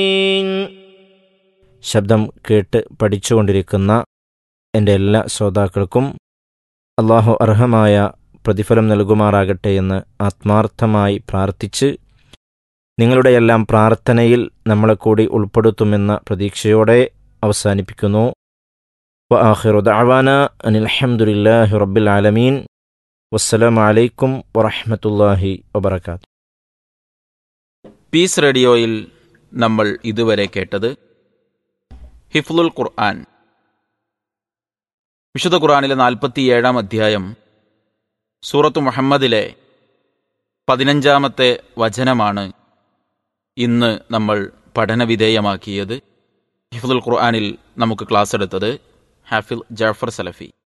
ശബ്ദം കേട്ട് പഠിച്ചുകൊണ്ടിരിക്കുന്ന എൻ്റെ എല്ലാ ശ്രോതാക്കൾക്കും അള്ളാഹു അർഹമായ പ്രതിഫലം നൽകുമാറാകട്ടെ എന്ന് ആത്മാർത്ഥമായി പ്രാർത്ഥിച്ച് നിങ്ങളുടെയെല്ലാം പ്രാർത്ഥനയിൽ നമ്മളെ കൂടി ഉൾപ്പെടുത്തുമെന്ന പ്രതീക്ഷയോടെ അവസാനിപ്പിക്കുന്നു وآخر دعوانا أن الحمد لله رب العالمين والسلام عليكم ورحمة الله وبركاته പീസ് റേഡിയോയിൽ നമ്മൾ ഇതുവരെ കേട്ടത് ഹിഫ്ലുൽ ഖുർആൻ വിശുദ്ധ ഖുർആനിലെ നാൽപ്പത്തിയേഴാം അധ്യായം സൂറത്ത് മുഹമ്മദിലെ പതിനഞ്ചാമത്തെ വചനമാണ് ഇന്ന് നമ്മൾ പഠനവിധേയമാക്കിയത് ഹിഫ്ലുൽ ഖുർആനിൽ നമുക്ക് ക്ലാസ് എടുത്തത് ഹാഫിൽ ജാഫർ സലഫി